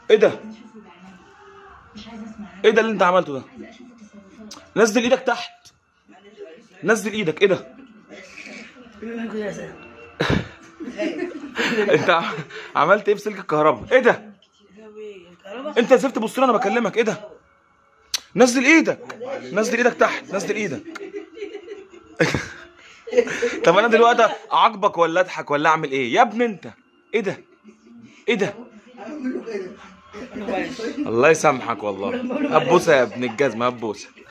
ايه ده ايه ده اللي انت عملته ده نزل ايدك تحت نزل ايدك ايه ده انت عم- عملت ايه في سلك الكهرباء ايه ده انت ازاي تبص لي انا بكلمك ايه ده نزل ايدك نزل ايدك تحت نزل ايدك طب انا دلوقتي اعاقبك ولا اضحك ولا اعمل ايه يا ابني انت ايه ده ايه ده الله يسامحك والله هبوسه يا ابن الجزمه هبوسه